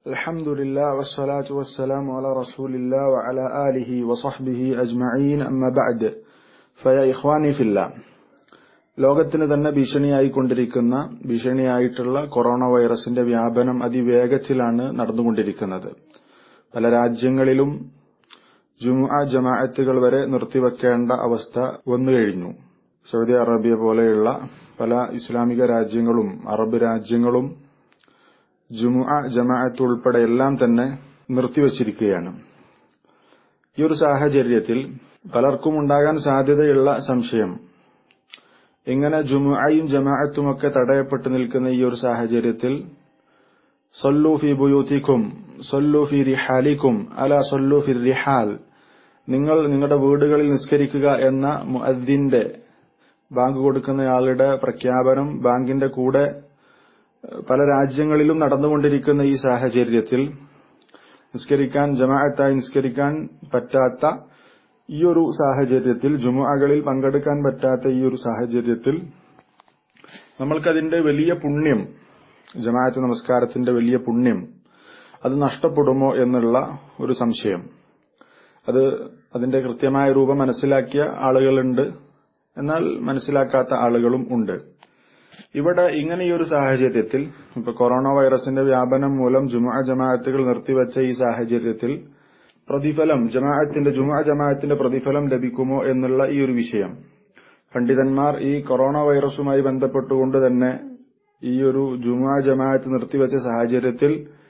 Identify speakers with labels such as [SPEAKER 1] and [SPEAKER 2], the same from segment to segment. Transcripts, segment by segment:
[SPEAKER 1] الحمد لله والصلاة والسلام على رسول الله وعلى آله وصحبه أجمعين أما بعد فيا إخواني في الله ലോകത്തിന് തന്നെ ഭീഷണിയായിക്കൊണ്ടിരിക്കുന്ന ഭീഷണിയായിട്ടുള്ള കൊറോണ വൈറസിന്റെ വ്യാപനം അതിവേഗത്തിലാണ് നടന്നുകൊണ്ടിരിക്കുന്നത് പല രാജ്യങ്ങളിലും ജുമുഅ ജമാഅത്തുകൾ വരെ നിർത്തിവെക്കേണ്ട അവസ്ഥ വന്നുകഴിഞ്ഞു സൗദി അറേബ്യ പോലെയുള്ള പല ഇസ്ലാമിക രാജ്യങ്ങളും അറബ് രാജ്യങ്ങളും ജുമുഅ ജമാഅത്ത് ഉൾപ്പെടെ എല്ലാം തന്നെ നിർത്തിവച്ചിരിക്കുകയാണ് ഈ ഒരു സാഹചര്യത്തിൽ പലർക്കും ഉണ്ടാകാൻ സാധ്യതയുള്ള സംശയം ഇങ്ങനെ ജുമുഅയും ജമാഅത്തുമൊക്കെ തടയപ്പെട്ടു നിൽക്കുന്ന ഈ ഒരു സാഹചര്യത്തിൽ സൊല്ലു ഫി ബുയൂത്തിക്കും സൊല്ലു ഫി റിഹാലിക്കും അല സൊല്ലു ഫി റിഹാൽ നിങ്ങൾ നിങ്ങളുടെ വീടുകളിൽ നിസ്കരിക്കുക എന്ന മുഅദ്ദിന്റെ ബാങ്ക് കൊടുക്കുന്നയാളുടെ പ്രഖ്യാപനം ബാങ്കിന്റെ കൂടെ പല രാജ്യങ്ങളിലും നടന്നുകൊണ്ടിരിക്കുന്ന ഈ സാഹചര്യത്തിൽ നിസ്കരിക്കാൻ ജമാഅത്തായി നിസ്കരിക്കാൻ പറ്റാത്ത ഈ ഒരു സാഹചര്യത്തിൽ ജുമുഅകളിൽ പങ്കെടുക്കാൻ പറ്റാത്ത ഈ ഒരു സാഹചര്യത്തിൽ നമ്മൾക്കതിന്റെ വലിയ പുണ്യം ജമാഅത്ത് നമസ്കാരത്തിന്റെ വലിയ പുണ്യം അത് നഷ്ടപ്പെടുമോ എന്നുള്ള ഒരു സംശയം അത് അതിന്റെ കൃത്യമായ രൂപം മനസ്സിലാക്കിയ ആളുകളുണ്ട് എന്നാൽ മനസ്സിലാക്കാത്ത ആളുകളും ഉണ്ട് ഇവിടെ ഇങ്ങനെയൊരു സാഹചര്യത്തിൽ ഇപ്പൊ കൊറോണ വൈറസിന്റെ വ്യാപനം മൂലം ജുമാ ജമാഅത്തുകൾ നിർത്തിവെച്ച ഈ സാഹചര്യത്തിൽ പ്രതിഫലം ജമാഅത്തിന്റെ ജുമാ ജമാഅത്തിന്റെ പ്രതിഫലം ലഭിക്കുമോ എന്നുള്ള ഈ ഒരു വിഷയം പണ്ഡിതന്മാർ ഈ കൊറോണ വൈറസുമായി ബന്ധപ്പെട്ടുകൊണ്ട് തന്നെ ഈ ഒരു ജുമാ ജമാഅത്ത് നിർത്തിവെച്ച സാഹചര്യത്തിൽ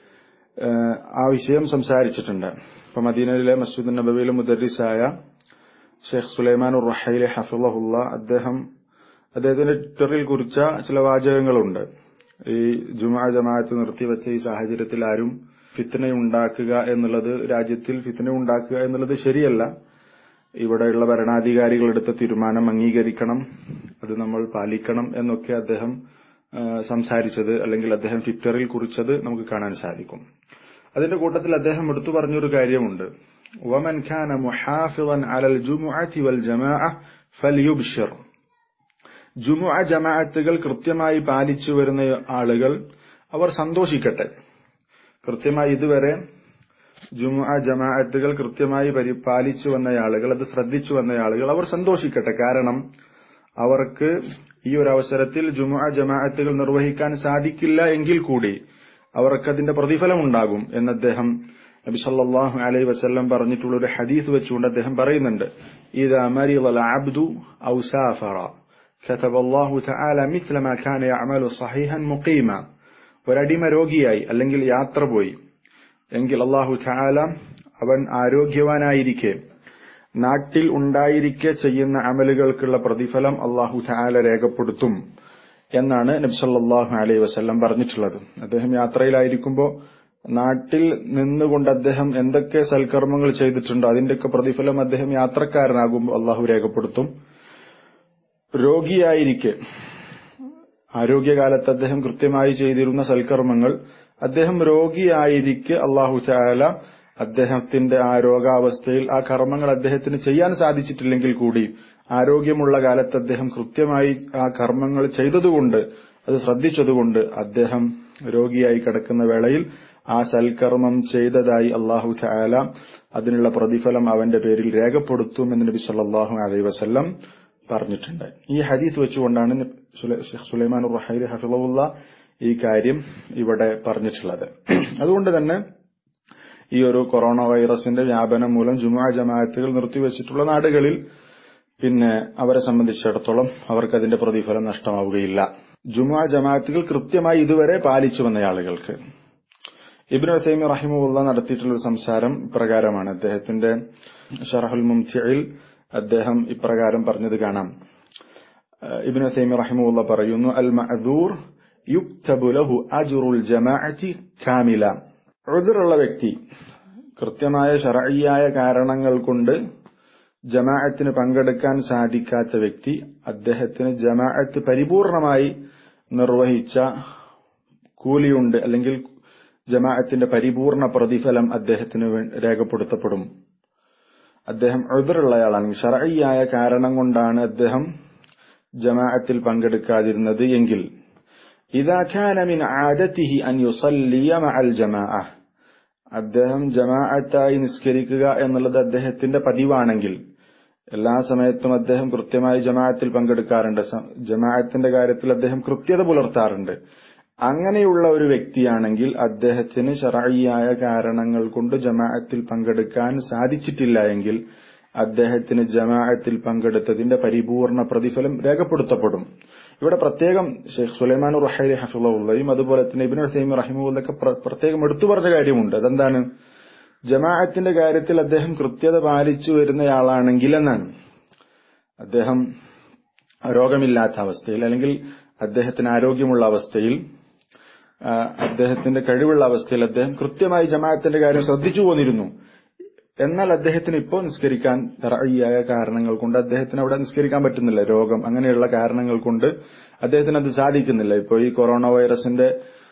[SPEAKER 1] ആ വിഷയം സംസാരിച്ചിട്ടുണ്ട് ഇപ്പൊ മദീനയിലെ മസ്ജിദ് നബവിയിലെ മുദരിസായ ഷെയ്ഖ് സുലൈമാൻ ഉർ റഹൈലെ ഹഫിളഹുല്ല അദ്ദേഹം അദ്ദേഹത്തിന്റെ ട്വിറ്ററിൽ കുറിച്ച ചില വാചകങ്ങളുണ്ട് ഈ ജുമാ ജമാഅത്ത് നിർത്തിവെച്ച ഈ സാഹചര്യത്തിൽ ആരും ഫിത്തന ഉണ്ടാക്കുക എന്നുള്ളത് രാജ്യത്തിൽ ഫിത്തന ഉണ്ടാക്കുക എന്നുള്ളത് ശരിയല്ല ഇവിടെയുള്ള ഭരണാധികാരികൾ എടുത്ത തീരുമാനം അംഗീകരിക്കണം അത് നമ്മൾ പാലിക്കണം എന്നൊക്കെ അദ്ദേഹം സംസാരിച്ചത് അല്ലെങ്കിൽ അദ്ദേഹം ട്വിറ്ററിൽ കുറിച്ചത് നമുക്ക് കാണാൻ സാധിക്കും അതിന്റെ കൂട്ടത്തിൽ അദ്ദേഹം എടുത്തു പറഞ്ഞൊരു കാര്യമുണ്ട് ومن كان محافظا على الجمعة والجماعة فليبشر ജുമുഅ ജമാഅത്തുകൾ കൃത്യമായി പാലിച്ചു വരുന്ന ആളുകൾ അവർ സന്തോഷിക്കട്ടെ കൃത്യമായി ഇതുവരെ ജുമുഅ ജമാഅത്തുകൾ കൃത്യമായി പരിപാലിച്ചു വന്ന ആളുകൾ അത് ശ്രദ്ധിച്ചു വന്ന ആളുകൾ അവർ സന്തോഷിക്കട്ടെ കാരണം അവർക്ക് ഈ ഒരു അവസരത്തിൽ ജുമുഅ ജമാഅത്തുകൾ നിർവഹിക്കാൻ സാധിക്കില്ല എങ്കിൽ കൂടി അവർക്കതിന്റെ പ്രതിഫലം ഉണ്ടാകും എന്ന് അദ്ദേഹം നബി സല്ലല്ലാഹു അലൈഹി വസല്ലം പറഞ്ഞിട്ടുള്ള ഒരു ഹദീസ് വെച്ചുകൊണ്ട് അദ്ദേഹം പറയുന്നുണ്ട് ഇദാ മരിള അബ്ദു ഔ സാഫറ كتب الله تعالى مثل ما كان يعمل صحيحا مقيما ഒരടിമ രോഗിയായി അല്ലെങ്കിൽ യാത്ര പോയി എങ്കിൽ അള്ളാഹു ചാല അവൻ ആരോഗ്യവാനായിരിക്കെ നാട്ടിൽ ഉണ്ടായിരിക്കെ ചെയ്യുന്ന അമലുകൾക്കുള്ള പ്രതിഫലം അള്ളാഹു ചാല രേഖപ്പെടുത്തും എന്നാണ് നബ്സല്ലാഹു അലൈഹി വസ്ല്ലം പറഞ്ഞിട്ടുള്ളത് അദ്ദേഹം യാത്രയിലായിരിക്കുമ്പോൾ നാട്ടിൽ നിന്നുകൊണ്ട് അദ്ദേഹം എന്തൊക്കെ സൽക്കർമ്മങ്ങൾ ചെയ്തിട്ടുണ്ടോ അതിന്റെയൊക്കെ പ്രതിഫലം അദ്ദേഹം യാത്രക്കാരനാകുമ്പോൾ അള്ളാഹു രേഖപ്പെടുത്തും രോഗിയായിരിക്കെ ആരോഗ്യകാലത്ത് അദ്ദേഹം കൃത്യമായി ചെയ്തിരുന്ന സൽക്കർമ്മങ്ങൾ അദ്ദേഹം രോഗിയായിരിക്കെ അള്ളാഹു ചായാല അദ്ദേഹത്തിന്റെ ആ രോഗാവസ്ഥയിൽ ആ കർമ്മങ്ങൾ അദ്ദേഹത്തിന് ചെയ്യാൻ സാധിച്ചിട്ടില്ലെങ്കിൽ കൂടി ആരോഗ്യമുള്ള കാലത്ത് അദ്ദേഹം കൃത്യമായി ആ കർമ്മങ്ങൾ ചെയ്തതുകൊണ്ട് അത് ശ്രദ്ധിച്ചതുകൊണ്ട് അദ്ദേഹം രോഗിയായി കിടക്കുന്ന വേളയിൽ ആ സൽക്കർമ്മം ചെയ്തതായി അള്ളാഹു ചായാല അതിനുള്ള പ്രതിഫലം അവന്റെ പേരിൽ രേഖപ്പെടുത്തുമെന്ന് നബി സല്ലാഹു അലൈഹി വസ്ല്ലം പറഞ്ഞിട്ടുണ്ട് ഈ ഹദീസ് വെച്ചുകൊണ്ടാണ് ഷെയ്ഖ് സുലൈമാൻ റഹൈൽ ഹഫിളവുള്ള ഈ കാര്യം ഇവിടെ പറഞ്ഞിട്ടുള്ളത് അതുകൊണ്ട് തന്നെ ഈ ഒരു കൊറോണ വൈറസിന്റെ വ്യാപനം മൂലം ജുമാ ജമാഅത്തുകൾ നിർത്തിവെച്ചിട്ടുള്ള നാടുകളിൽ പിന്നെ അവരെ സംബന്ധിച്ചിടത്തോളം അവർക്ക് അതിന്റെ പ്രതിഫലം നഷ്ടമാവുകയില്ല ജുമാ ജമാഅത്തുകൾ കൃത്യമായി ഇതുവരെ പാലിച്ചു വന്ന ആളുകൾക്ക് ഇബിൻ ഹസൈമി റഹിമുള്ള നടത്തിയിട്ടുള്ള ഒരു സംസാരം പ്രകാരമാണ് അദ്ദേഹത്തിന്റെ ഷറഹുൽ മുംതിയിൽ അദ്ദേഹം ഇപ്രകാരം പറഞ്ഞത് കാണാം ഇബ്നു സൈമി റഹിമുള്ള പറയുന്നു അൽ മഅദൂർ യുക്തബു ലഹു അജ്റുൽ ജമാഅത്തി കാമില ഉദ്റുള്ള വ്യക്തി കൃത്യമായ ശറഈയായ കാരണങ്ങൾ കൊണ്ട് ജമാഅത്തിന് പങ്കെടുക്കാൻ സാധിക്കാത്ത വ്യക്തി അദ്ദേഹത്തിന് ജമാഅത്ത് പരിപൂർണമായി നിർവഹിച്ച കൂലിയുണ്ട് അല്ലെങ്കിൽ ജമാഅത്തിന്റെ പരിപൂർണ പ്രതിഫലം അദ്ദേഹത്തിന് രേഖപ്പെടുത്തപ്പെടും അദ്ദേഹം എതിറുള്ളയാളാണ് ഷറയ്യായ കാരണം കൊണ്ടാണ് അദ്ദേഹം ജമാഅത്തിൽ പങ്കെടുക്കാതിരുന്നത് എങ്കിൽ إذا كان من عادته أن يصلي مع الجماعة അദ്ദേഹം ജമാഅത്തായി നിസ്കരിക്കുക എന്നുള്ളത് അദ്ദേഹത്തിന്റെ പതിവാണെങ്കിൽ എല്ലാ സമയത്തും അദ്ദേഹം കൃത്യമായി ജമാഅത്തിൽ പങ്കെടുക്കാറുണ്ട് ജമാഅത്തിന്റെ കാര്യത്തിൽ അദ്ദേഹം കൃത്യത പുലർത്താറുണ്ട് അങ്ങനെയുള്ള ഒരു വ്യക്തിയാണെങ്കിൽ അദ്ദേഹത്തിന് ഷറായിയായ കാരണങ്ങൾ കൊണ്ട് ജമാഅത്തിൽ പങ്കെടുക്കാൻ സാധിച്ചിട്ടില്ല എങ്കിൽ അദ്ദേഹത്തിന് ജമാഅത്തിൽ പങ്കെടുത്തതിന്റെ പരിപൂർണ പ്രതിഫലം രേഖപ്പെടുത്തപ്പെടും ഇവിടെ പ്രത്യേകം ഷെയ്ഖ് സുലൈമാൻ റുഹൈലി ഹഫുള്ളയും അതുപോലെ തന്നെ ഇബിൻ ഹസൈം റഹിമുള്ളൊക്കെ പ്രത്യേകം എടുത്തു പറഞ്ഞ കാര്യമുണ്ട് അതെന്താണ് ജമാഅത്തിന്റെ കാര്യത്തിൽ അദ്ദേഹം കൃത്യത പാലിച്ചു വരുന്നയാളാണെങ്കിൽ എന്നാണ് അദ്ദേഹം രോഗമില്ലാത്ത അവസ്ഥയിൽ അല്ലെങ്കിൽ അദ്ദേഹത്തിന് ആരോഗ്യമുള്ള അവസ്ഥയിൽ അദ്ദേഹത്തിന്റെ കഴിവുള്ള അവസ്ഥയിൽ അദ്ദേഹം കൃത്യമായി ജമാഅത്തിന്റെ കാര്യം ശ്രദ്ധിച്ചു പോന്നിരുന്നു എന്നാൽ അദ്ദേഹത്തിന് ഇപ്പോൾ നിസ്കരിക്കാൻ തറയ്യായ കാരണങ്ങൾ കൊണ്ട് അദ്ദേഹത്തിന് അവിടെ നിസ്കരിക്കാൻ പറ്റുന്നില്ല രോഗം അങ്ങനെയുള്ള കാരണങ്ങൾ കൊണ്ട് അദ്ദേഹത്തിന് അത് സാധിക്കുന്നില്ല ഇപ്പോൾ ഈ കൊറോണ വൈറസിന്റെ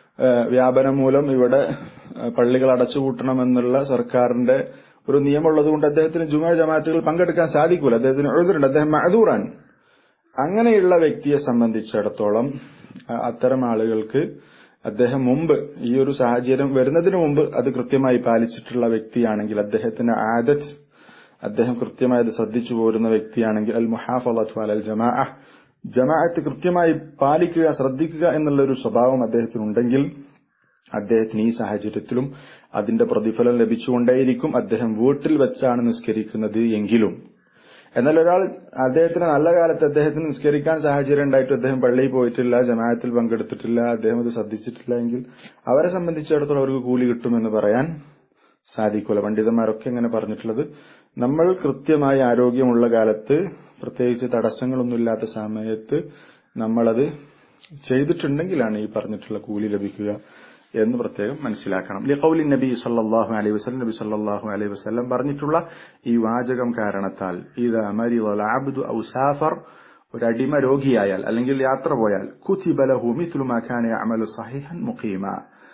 [SPEAKER 1] വ്യാപനം മൂലം ഇവിടെ പള്ളികൾ അടച്ചുപൂട്ടണമെന്നുള്ള സർക്കാരിന്റെ ഒരു നിയമമുള്ളത് കൊണ്ട് അദ്ദേഹത്തിന് ജുമാ ജമാഅത്തുകൾ പങ്കെടുക്കാൻ സാധിക്കൂല അദ്ദേഹത്തിന് എഴുതുന്നുണ്ട് അദ്ദേഹം മഅദൂറാൻ അങ്ങനെയുള്ള വ്യക്തിയെ സംബന്ധിച്ചിടത്തോളം അത്തരം ആളുകൾക്ക് അദ്ദേഹം മുമ്പ് ഈ ഒരു സാഹചര്യം വരുന്നതിന് മുമ്പ് അത് കൃത്യമായി പാലിച്ചിട്ടുള്ള വ്യക്തിയാണെങ്കിൽ അദ്ദേഹത്തിന്റെ ആദത്ത് അദ്ദേഹം കൃത്യമായി അത് ശ്രദ്ധിച്ചു പോരുന്ന വ്യക്തിയാണെങ്കിൽ അൽ മുഹാഫലത്തു അൽ ജമാ ജമാഅത്ത് കൃത്യമായി പാലിക്കുക ശ്രദ്ധിക്കുക എന്നുള്ള ഒരു സ്വഭാവം അദ്ദേഹത്തിനുണ്ടെങ്കിൽ അദ്ദേഹത്തിന് ഈ സാഹചര്യത്തിലും അതിന്റെ പ്രതിഫലം ലഭിച്ചുകൊണ്ടേയിരിക്കും അദ്ദേഹം വീട്ടിൽ വെച്ചാണ് നിസ്കരിക്കുന്നത് എങ്കിലും എന്നാൽ ഒരാൾ അദ്ദേഹത്തിന് നല്ല കാലത്ത് അദ്ദേഹത്തിന് നിസ്കരിക്കാൻ സാഹചര്യം ഉണ്ടായിട്ട് അദ്ദേഹം പള്ളിയിൽ പോയിട്ടില്ല ജമാഅത്തിൽ പങ്കെടുത്തിട്ടില്ല അദ്ദേഹം അത് ശ്രദ്ധിച്ചിട്ടില്ല എങ്കിൽ അവരെ സംബന്ധിച്ചിടത്തോളം അവർക്ക് കൂലി കിട്ടുമെന്ന് പറയാൻ സാധിക്കില്ല പണ്ഡിതന്മാരൊക്കെ എങ്ങനെ പറഞ്ഞിട്ടുള്ളത് നമ്മൾ കൃത്യമായി ആരോഗ്യമുള്ള കാലത്ത് പ്രത്യേകിച്ച് തടസ്സങ്ങളൊന്നുമില്ലാത്ത സമയത്ത് നമ്മളത് ചെയ്തിട്ടുണ്ടെങ്കിലാണ് ഈ പറഞ്ഞിട്ടുള്ള കൂലി ലഭിക്കുക എന്ന് പ്രത്യേകം മനസ്സിലാക്കണം ലിഖൗലി നബി സല്ലല്ലാഹു അലൈഹി വസല്ലം നബി സല്ലല്ലാഹു അലൈഹി വസല്ലം പറഞ്ഞിട്ടുള്ള ഈ വാചകം കാരണത്താൽ ഇദാ മരിദൽ അബ്ദു ഔ സാഫർ ഒരു അടിമ രോഗിയായാൽ അല്ലെങ്കിൽ യാത്ര പോയാൽ കുതിബ ലഹു മിത്ലു മാ കാന യഅമലു സഹിഹൻ മുഖീമ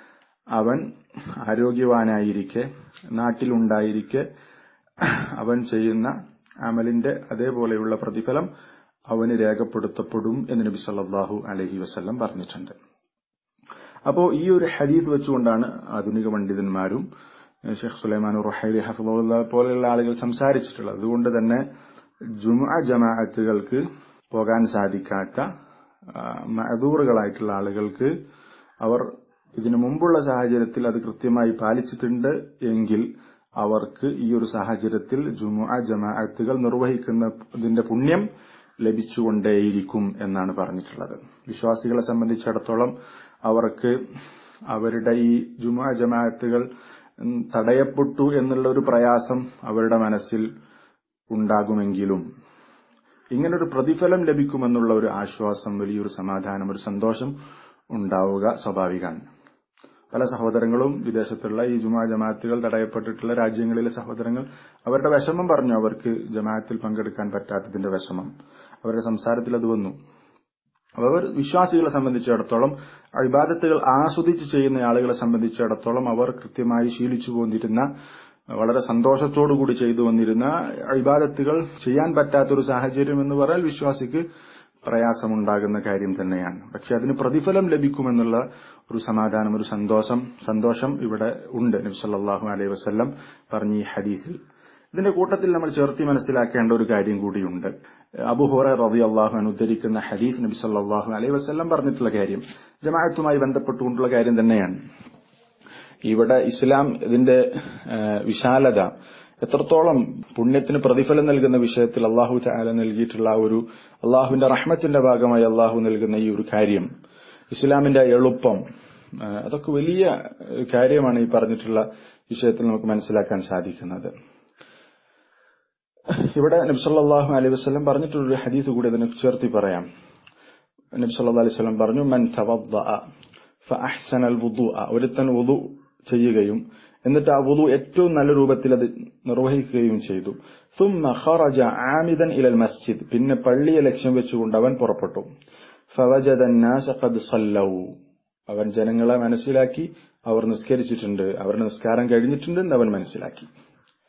[SPEAKER 1] അവൻ ആരോഗ്യവാനായിരിക്കെ നാട്ടിലുണ്ടായിരിക്കെ അവൻ ചെയ്യുന്ന അമലിന്റെ അതേപോലെയുള്ള പ്രതിഫലം അവന് രേഖപ്പെടുത്തപ്പെടും എന്ന് നബി സല്ലല്ലാഹു അലൈഹി വസല്ലം പറഞ്ഞിട്ടുണ്ട് അപ്പോ ഈ ഒരു ഹദീസ് വെച്ചുകൊണ്ടാണ് ആധുനിക പണ്ഡിതന്മാരും ഷെയ്ഖ് സുലൈമാൻ റുഹൈലി ഹഫുള്ള പോലെയുള്ള ആളുകൾ സംസാരിച്ചിട്ടുള്ളത് അതുകൊണ്ട് തന്നെ ജുമ ജമാഅത്തുകൾക്ക് പോകാൻ സാധിക്കാത്ത മഅദൂറുകളായിട്ടുള്ള ആളുകൾക്ക് അവർ ഇതിനു മുമ്പുള്ള സാഹചര്യത്തിൽ അത് കൃത്യമായി പാലിച്ചിട്ടുണ്ട് എങ്കിൽ അവർക്ക് ഈ ഒരു സാഹചര്യത്തിൽ ജുമുഅ ജമാഅത്തുകൾ നിർവഹിക്കുന്നതിന്റെ പുണ്യം ലഭിച്ചുകൊണ്ടേയിരിക്കും എന്നാണ് പറഞ്ഞിട്ടുള്ളത് വിശ്വാസികളെ സംബന്ധിച്ചിടത്തോളം അവർക്ക് അവരുടെ ഈ ജുമുഅ ജമാഅത്തുകൾ തടയപ്പെട്ടു എന്നുള്ള ഒരു പ്രയാസം അവരുടെ മനസ്സിൽ ഉണ്ടാകുമെങ്കിലും ഇങ്ങനൊരു പ്രതിഫലം ലഭിക്കുമെന്നുള്ള ഒരു ആശ്വാസം വലിയൊരു സമാധാനം ഒരു സന്തോഷം ഉണ്ടാവുക സ്വാഭാവികമാണ് പല സഹോദരങ്ങളും വിദേശത്തുള്ള ഈ ജുമാ ജമാഅത്തുകൾ തടയപ്പെട്ടിട്ടുള്ള രാജ്യങ്ങളിലെ സഹോദരങ്ങൾ അവരുടെ വിഷമം പറഞ്ഞു അവർക്ക് ജമാഅത്തിൽ പങ്കെടുക്കാൻ പറ്റാത്തതിന്റെ വിഷമം അവരുടെ സംസാരത്തിൽ അത് വന്നു അവർ വിശ്വാസികളെ സംബന്ധിച്ചിടത്തോളം ഇബാദത്തുകൾ ആസ്വദിച്ച് ചെയ്യുന്ന ആളുകളെ സംബന്ധിച്ചിടത്തോളം അവർ കൃത്യമായി ശീലിച്ചു പോന്നിരുന്ന വളരെ സന്തോഷത്തോടുകൂടി ചെയ്തു വന്നിരുന്ന ഇബാദത്തുകൾ ചെയ്യാൻ പറ്റാത്തൊരു സാഹചര്യം എന്ന് പറഞ്ഞാൽ വിശ്വാസിക്ക് പ്രയാസമുണ്ടാകുന്ന കാര്യം തന്നെയാണ് പക്ഷെ അതിന് പ്രതിഫലം ലഭിക്കുമെന്നുള്ള ഒരു സമാധാനം ഒരു സന്തോഷം സന്തോഷം ഇവിടെ ഉണ്ട് നബി സല്ലല്ലാഹു അലൈഹി വസല്ലം പറഞ്ഞ ഈ ഹദീസിൽ ഇതിന്റെ കൂട്ടത്തിൽ നമ്മൾ ചേർത്തി മനസ്സിലാക്കേണ്ട ഒരു കാര്യം കൂടിയുണ്ട് അബുഹുറ റബി അള്ളാഹു ഉദ്ധരിക്കുന്ന ഹദീസ് നബി സല്ലല്ലാഹു അലൈഹി വസല്ലം പറഞ്ഞിട്ടുള്ള കാര്യം ജമാഅത്തുമായി ബന്ധപ്പെട്ടുകൊണ്ടുള്ള കാര്യം തന്നെയാണ് ഇവിടെ ഇസ്ലാം ഇതിന്റെ വിശാലത എത്രത്തോളം പുണ്യത്തിന് പ്രതിഫലം നൽകുന്ന വിഷയത്തിൽ അള്ളാഹു താല നൽകിയിട്ടുള്ള ഒരു അള്ളാഹുവിന്റെ റഹ്മത്തിന്റെ ഭാഗമായി അള്ളാഹു നൽകുന്ന ഈ ഒരു കാര്യം ഇസ്ലാമിന്റെ എളുപ്പം അതൊക്കെ വലിയ കാര്യമാണ് ഈ പറഞ്ഞിട്ടുള്ള വിഷയത്തിൽ നമുക്ക് മനസ്സിലാക്കാൻ സാധിക്കുന്നത് ഇവിടെ നബ്സല്ലാഹു അലൈഹി വസ്ലം പറഞ്ഞിട്ടുള്ളൊരു ഹദീസ് കൂടി അതിനെ ചേർത്തി പറയാം നബി സല്ലല്ലാഹു അലൈഹി വസല്ലം പറഞ്ഞു മൻ തവദ്ദഅ ഫഅഹ്സന അൽവുദുഅ ഒരുത്തൻ വുദു ചെയ്യുകയും എന്നിട്ട് ആ വുദു ഏറ്റവും നല്ല രൂപത്തിൽ അത് നിർവഹിക്കുകയും ചെയ്തു ثم خرج عامدا الى المسجد പിന്നെ പള്ളിയെ ലക്ഷ്യം വെച്ചുകൊണ്ട് അവൻ പുറപ്പെട്ടു فوجد الناس قد صلوا അവൻ ജനങ്ങളെ മനസ്സിലാക്കി അവർ നിസ്കരിച്ചിട്ടുണ്ട് അവരുടെ നിസ്കാരം കഴിഞ്ഞിട്ടുണ്ട് എന്ന് അവൻ മനസ്സിലാക്കി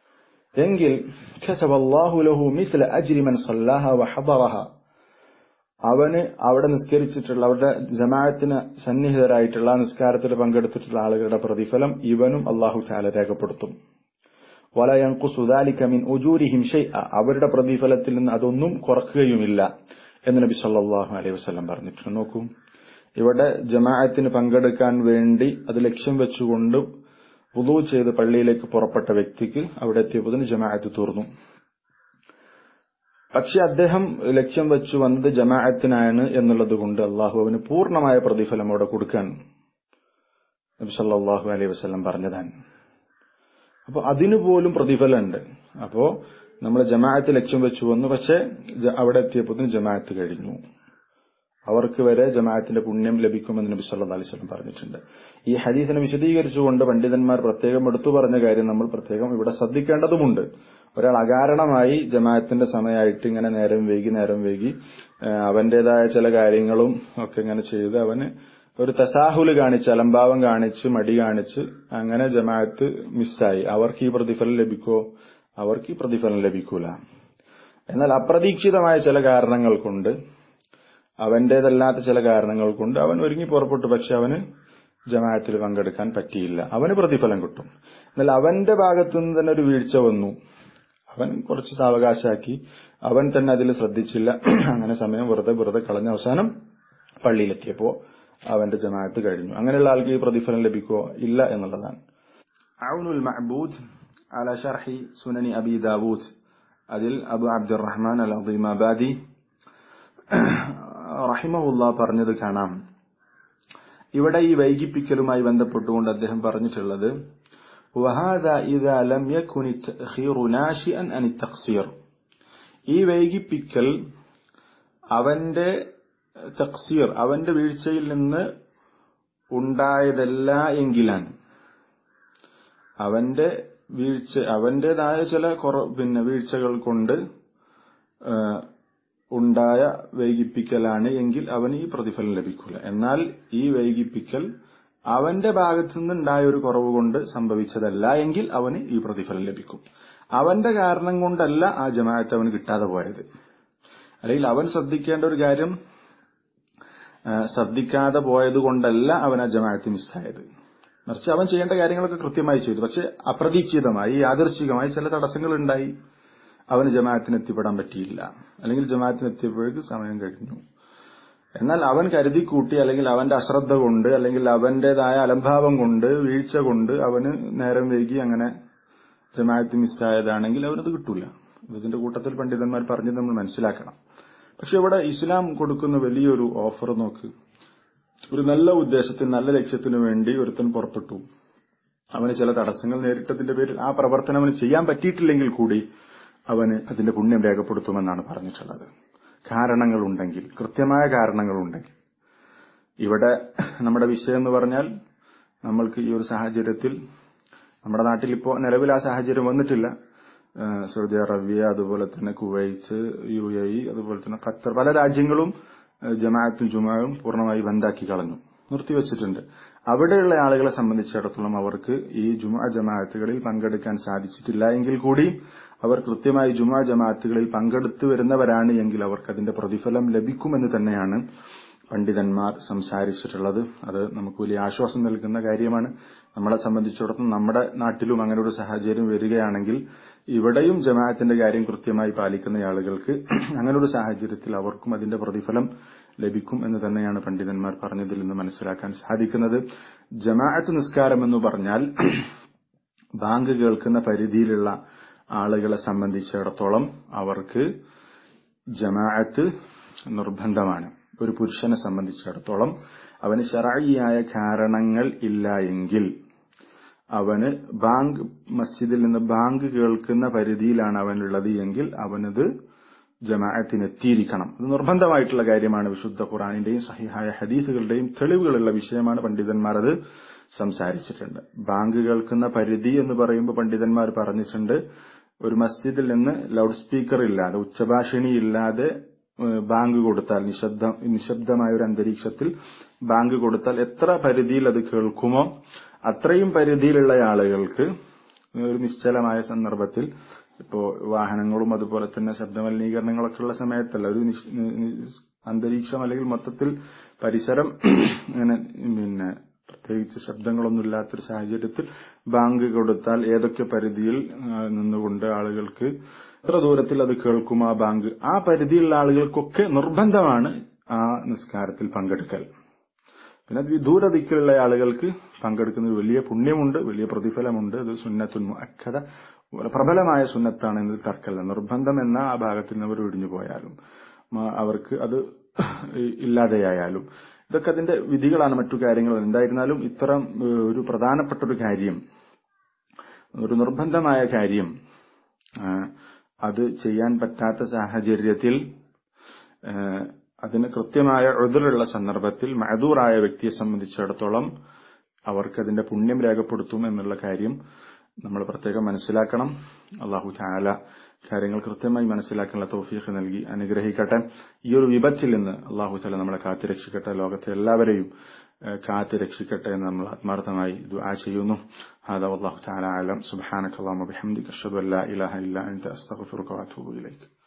[SPEAKER 1] എങ്കിൽ كتب الله له مثل أجر من صلاها وحضرها അവന് അവിടെ നിസ്കരിച്ചിട്ടുള്ള അവരുടെ ജമാഅത്തിന് സന്നിഹിതരായിട്ടുള്ള നിസ്കാരത്തിൽ പങ്കെടുത്തിട്ടുള്ള ആളുകളുടെ പ്രതിഫലം ഇവനും അള്ളാഹു താല രേഖപ്പെടുത്തും വലയങ്കുസുദാലിക്കമിൻ ഉജൂരിഹിം ഷെയ് അവരുടെ പ്രതിഫലത്തിൽ നിന്ന് അതൊന്നും കുറക്കുകയുമില്ല എന്ന് നബി സല്ലാഹു അലൈഹി വസ്ലം പറഞ്ഞിട്ടുണ്ട് നോക്കൂ ഇവിടെ ജമാഅത്തിന് പങ്കെടുക്കാൻ വേണ്ടി അത് ലക്ഷ്യം വെച്ചുകൊണ്ട് വുളു ചെയ്ത് പള്ളിയിലേക്ക് പുറപ്പെട്ട വ്യക്തിക്ക് അവിടെ എത്തിയപ്പോൾ ജമാഅത്ത് തീർന്നു പക്ഷെ അദ്ദേഹം ലക്ഷ്യം വെച്ചു വന്നത് ജമാഅത്തിനാണ് എന്നുള്ളത് കൊണ്ട് അള്ളാഹു അവന് പൂർണ്ണമായ പ്രതിഫലം അവിടെ കൊടുക്കാൻ നബി സല്ലാഹു അലൈഹി വസ്ലം പറഞ്ഞതാണ് അപ്പൊ അതിനു പോലും പ്രതിഫലമുണ്ട് അപ്പോ നമ്മൾ ജമാഅത്ത് ലക്ഷ്യം വെച്ചു വന്നു പക്ഷെ അവിടെ എത്തിയപ്പോൾ ജമാഅത്ത് കഴിഞ്ഞു അവർക്ക് വരെ ജമാഅത്തിന്റെ പുണ്യം ലഭിക്കുമെന്ന് നബി സല്ലാ അലൈഹി സ്വലം പറഞ്ഞിട്ടുണ്ട് ഈ ഹദീസിനെ വിശദീകരിച്ചുകൊണ്ട് പണ്ഡിതന്മാർ പ്രത്യേകം എടുത്തു പറഞ്ഞ കാര്യം നമ്മൾ പ്രത്യേകം ഇവിടെ ശ്രദ്ധിക്കേണ്ടതുമുണ്ട് ഒരാൾ അകാരണമായി ജമാഅത്തിന്റെ സമയമായിട്ട് ഇങ്ങനെ നേരം വൈകി നേരം വൈകി അവന്റേതായ ചില കാര്യങ്ങളും ഒക്കെ ഇങ്ങനെ ചെയ്ത് അവന് ഒരു തസാഹുല് കാണിച്ച് അലംഭാവം കാണിച്ച് മടി കാണിച്ച് അങ്ങനെ ജമാഅത്ത് മിസ്സായി അവർക്ക് ഈ പ്രതിഫലം ലഭിക്കോ അവർക്ക് ഈ പ്രതിഫലം ലഭിക്കൂല എന്നാൽ അപ്രതീക്ഷിതമായ ചില കാരണങ്ങൾ കൊണ്ട് അവന്റേതല്ലാത്ത ചില കാരണങ്ങൾ കൊണ്ട് അവൻ ഒരുങ്ങി പുറപ്പെട്ടു പക്ഷെ അവന് ജമാഅത്തിൽ പങ്കെടുക്കാൻ പറ്റിയില്ല അവന് പ്രതിഫലം കിട്ടും എന്നാൽ അവന്റെ ഭാഗത്തു നിന്ന് തന്നെ ഒരു വീഴ്ച വന്നു അവൻ കുറച്ച് സാവകാശാക്കി അവൻ തന്നെ അതിൽ ശ്രദ്ധിച്ചില്ല അങ്ങനെ സമയം വെറുതെ വെറുതെ കളഞ്ഞ അവസാനം പള്ളിയിലെത്തിയപ്പോ അവന്റെ ജമാഅത്ത് കഴിഞ്ഞു അങ്ങനെയുള്ള ആൾക്ക് ഈ പ്രതിഫലം ലഭിക്കുമോ ഇല്ല എന്നുള്ളതാണ് ഔനുൽ മഅബൂദ് അല ഷർഹി സുനനി അബി ദാവൂദ് അതിൽ അബു അബ്ദുറഹ്മാൻ അൽ അദീമാബാദി റഹിമഹുല്ല പറഞ്ഞത് കാണാം ഇവിടെ ഈ വൈകിപ്പിക്കലുമായി ബന്ധപ്പെട്ടുകൊണ്ട് അദ്ദേഹം പറഞ്ഞിട്ടുള്ളത് وهذا إذا لم يكن التأخير ناشئا عن التقصير ഈ വൈകിപ്പിക്കൽ അവന്റെ തക്സീർ അവന്റെ വീഴ്ചയിൽ നിന്ന് ഉണ്ടായതല്ല എങ്കിലാണ് അവന്റെ വീഴ്ച അവന്റേതായ ചില കുറ പിന്നെ വീഴ്ചകൾ കൊണ്ട് ഉണ്ടായ വൈകിപ്പിക്കലാണ് എങ്കിൽ അവന് ഈ പ്രതിഫലം ലഭിക്കില്ല എന്നാൽ ഈ വൈകിപ്പിക്കൽ അവന്റെ ഭാഗത്തു നിന്നുണ്ടായ ഒരു കുറവ് കൊണ്ട് സംഭവിച്ചതല്ല എങ്കിൽ അവന് ഈ പ്രതിഫലം ലഭിക്കും അവന്റെ കാരണം കൊണ്ടല്ല ആ ജമാഅത്ത് അവന് കിട്ടാതെ പോയത് അല്ലെങ്കിൽ അവൻ ശ്രദ്ധിക്കേണ്ട ഒരു കാര്യം ശ്രദ്ധിക്കാതെ പോയത് കൊണ്ടല്ല അവൻ ആ ജമാഅത്ത് മിസ്സായത് മറിച്ച് അവൻ ചെയ്യേണ്ട കാര്യങ്ങളൊക്കെ കൃത്യമായി ചെയ്തു പക്ഷെ അപ്രതീക്ഷിതമായി യാദർശികമായി ചില തടസ്സങ്ങൾ ഉണ്ടായി അവന് ജമാഅത്തിന് എത്തിപ്പെടാൻ പറ്റിയില്ല അല്ലെങ്കിൽ ജമാഅത്തിന് എത്തിയപ്പോഴേക്ക് സമയം കഴിഞ്ഞു എന്നാൽ അവൻ കരുതി കൂട്ടി അല്ലെങ്കിൽ അവന്റെ അശ്രദ്ധ കൊണ്ട് അല്ലെങ്കിൽ അവന്റേതായ അലംഭാവം കൊണ്ട് വീഴ്ച കൊണ്ട് അവന് നേരം വൈകി അങ്ങനെ ജമാഅത്ത് മിസ്സായതാണെങ്കിൽ അവനത് കിട്ടൂല ഇതിന്റെ കൂട്ടത്തിൽ പണ്ഡിതന്മാർ പറഞ്ഞത് നമ്മൾ മനസ്സിലാക്കണം പക്ഷെ ഇവിടെ ഇസ്ലാം കൊടുക്കുന്ന വലിയൊരു ഓഫർ നോക്ക് ഒരു നല്ല ഉദ്ദേശത്തിന് നല്ല ലക്ഷ്യത്തിനു വേണ്ടി ഒരുത്തൻ പുറപ്പെട്ടു അവന് ചില തടസ്സങ്ങൾ നേരിട്ടതിന്റെ പേരിൽ ആ പ്രവർത്തനം അവന് ചെയ്യാൻ പറ്റിയിട്ടില്ലെങ്കിൽ കൂടി അവന് അതിന്റെ പുണ്യം രേഖപ്പെടുത്തുമെന്നാണ് പറഞ്ഞിട്ടുള്ളത് കാരണങ്ങളുണ്ടെങ്കിൽ കൃത്യമായ കാരണങ്ങളുണ്ടെങ്കിൽ ഇവിടെ നമ്മുടെ വിഷയം എന്ന് പറഞ്ഞാൽ നമ്മൾക്ക് ഈ ഒരു സാഹചര്യത്തിൽ നമ്മുടെ നാട്ടിൽ ഇപ്പോൾ നിലവിൽ ആ സാഹചര്യം വന്നിട്ടില്ല സൗദി അറേബ്യ അതുപോലെ തന്നെ കുവൈറ്റ് യു എ ഇ അതുപോലെ തന്നെ ഖത്തർ പല രാജ്യങ്ങളും ജമാഅത്തും ജുമാവും പൂർണ്ണമായി ബന്ധാക്കി കളഞ്ഞു നിർത്തിവെച്ചിട്ടുണ്ട് അവിടെയുള്ള ആളുകളെ സംബന്ധിച്ചിടത്തോളം അവർക്ക് ഈ ജുമാ ജമാഅത്തുകളിൽ പങ്കെടുക്കാൻ സാധിച്ചിട്ടില്ല എങ്കിൽ കൂടി അവർ കൃത്യമായി ജുമാ ജമാഅത്തുകളിൽ പങ്കെടുത്തു വരുന്നവരാണ് എങ്കിൽ അവർക്ക് അതിന്റെ പ്രതിഫലം ലഭിക്കുമെന്ന് തന്നെയാണ് പണ്ഡിതന്മാർ സംസാരിച്ചിട്ടുള്ളത് അത് നമുക്ക് വലിയ ആശ്വാസം നൽകുന്ന കാര്യമാണ് നമ്മളെ സംബന്ധിച്ചിടത്തോളം നമ്മുടെ നാട്ടിലും അങ്ങനെ ഒരു സാഹചര്യം വരികയാണെങ്കിൽ ഇവിടെയും ജമാഅത്തിന്റെ കാര്യം കൃത്യമായി പാലിക്കുന്ന ആളുകൾക്ക് അങ്ങനെ ഒരു സാഹചര്യത്തിൽ അവർക്കും അതിന്റെ പ്രതിഫലം ലഭിക്കും എന്ന് തന്നെയാണ് പണ്ഡിതന്മാർ പറഞ്ഞതിൽ നിന്ന് മനസ്സിലാക്കാൻ സാധിക്കുന്നത് ജമാഅത്ത് നിസ്കാരം എന്ന് പറഞ്ഞാൽ ബാങ്ക് കേൾക്കുന്ന പരിധിയിലുള്ള ആളുകളെ സംബന്ധിച്ചിടത്തോളം അവർക്ക് ജമാഅത്ത് നിർബന്ധമാണ് ഒരു പുരുഷനെ സംബന്ധിച്ചിടത്തോളം അവന് ശറായിയായ കാരണങ്ങൾ ഇല്ല എങ്കിൽ അവന് ബാങ്ക് മസ്ജിദിൽ നിന്ന് ബാങ്ക് കേൾക്കുന്ന പരിധിയിലാണ് അവനുള്ളത് എങ്കിൽ അവനത് ജമാഅത്തിന് എത്തിയിരിക്കണം ഇത് നിർബന്ധമായിട്ടുള്ള കാര്യമാണ് വിശുദ്ധ ഖുറാനിന്റെയും സഹിഹായ ഹദീസുകളുടെയും തെളിവുകളുള്ള വിഷയമാണ് പണ്ഡിതന്മാർ അത് സംസാരിച്ചിട്ടുണ്ട് ബാങ്ക് കേൾക്കുന്ന പരിധി എന്ന് പറയുമ്പോൾ പണ്ഡിതന്മാർ പറഞ്ഞിട്ടുണ്ട് ഒരു മസ്ജിദിൽ നിന്ന് ലൗഡ് സ്പീക്കർ ഇല്ലാതെ ഉച്ചഭാഷിണി ഇല്ലാതെ ബാങ്ക് കൊടുത്താൽ നിശബ്ദ നിശബ്ദമായ ഒരു അന്തരീക്ഷത്തിൽ ബാങ്ക് കൊടുത്താൽ എത്ര പരിധിയിൽ അത് കേൾക്കുമോ അത്രയും പരിധിയിലുള്ള ആളുകൾക്ക് ഒരു നിശ്ചലമായ സന്ദർഭത്തിൽ ഇപ്പോ വാഹനങ്ങളും അതുപോലെ തന്നെ ശബ്ദമലിനീകരണങ്ങളൊക്കെ ഉള്ള സമയത്തല്ല ഒരു നിശ്- നി- നി- അന്തരീക്ഷം അല്ലെങ്കിൽ മൊത്തത്തിൽ പരിസരം ഇങ്ങനെ പിന്നെ പ്രത്യേകിച്ച് ശബ്ദങ്ങളൊന്നും ഇല്ലാത്തൊരു സാഹചര്യത്തിൽ ബാങ്ക് കൊടുത്താൽ ഏതൊക്കെ പരിധിയിൽ ആ, നിന്നുകൊണ്ട് ആളുകൾക്ക് എത്ര ദൂരത്തിൽ അത് കേൾക്കും ആ ബാങ്ക് ആ പരിധിയിലുള്ള ആളുകൾക്കൊക്കെ നിർബന്ധമാണ് ആ നിസ്കാരത്തിൽ പങ്കെടുക്കൽ പിന്നെ വിദൂരദിക്കിലുള്ള ആളുകൾക്ക് പങ്കെടുക്കുന്ന വലിയ പുണ്യമുണ്ട് വലിയ പ്രതിഫലമുണ്ട് അത് സുന്നത്തുൻ മുഅക്കദ പ്രബലമായ സുന്നത്താണ് എന്നതിൽ തർക്കമല്ല നിർബന്ധം എന്ന ആ ഭാഗത്തിൽ നിന്ന് അവർ ഒഴിഞ്ഞു പോയാലും മ- അവർക്ക് അത് ഇല്ലാതെയായാലും ഇതൊക്കെ അതിന്റെ വിധികളാണ് മറ്റു കാര്യങ്ങൾ എന്തായിരുന്നാലും ഇത്തരം ഏഹ്, ഒരു പ്രധാനപ്പെട്ട ഒരു കാര്യം ഒരു നിർബന്ധമായ കാര്യം ആ, അത് ചെയ്യാൻ പറ്റാത്ത സാഹചര്യത്തിൽ ആ, അതിന് കൃത്യമായ എതിരുള്ള സന്ദർഭത്തിൽ മഅദൂറായ വ്യക്തിയെ സംബന്ധിച്ചിടത്തോളം അവർക്ക് അതിന്റെ പുണ്യം രേഖപ്പെടുത്തും എന്നുള്ള കാര്യം നമ്മൾ പ്രത്യേകം മനസ്സിലാക്കണം അള്ളാഹു ചാല കാര്യങ്ങൾ കൃത്യമായി മനസ്സിലാക്കാനുള്ള തൗഫീഖ് നൽകി അനുഗ്രഹിക്കട്ടെ ഈ ഒരു വിപത്തിൽ നിന്ന് അള്ളാഹു ചാല നമ്മളെ കാത്തുരക്ഷിക്കട്ടെ ലോകത്തെ എല്ലാവരെയും ഏഹ്, കാത്തുരക്ഷിക്കട്ടെ എന്ന് നമ്മൾ ആത്മാർത്ഥമായി ദുആ ചെയ്യുന്നു هذا والله تعالى أعلم سبحانك اللهم وبحمدك أشهد أن لا إله إلا أنت أستغفرك وأتوب إليك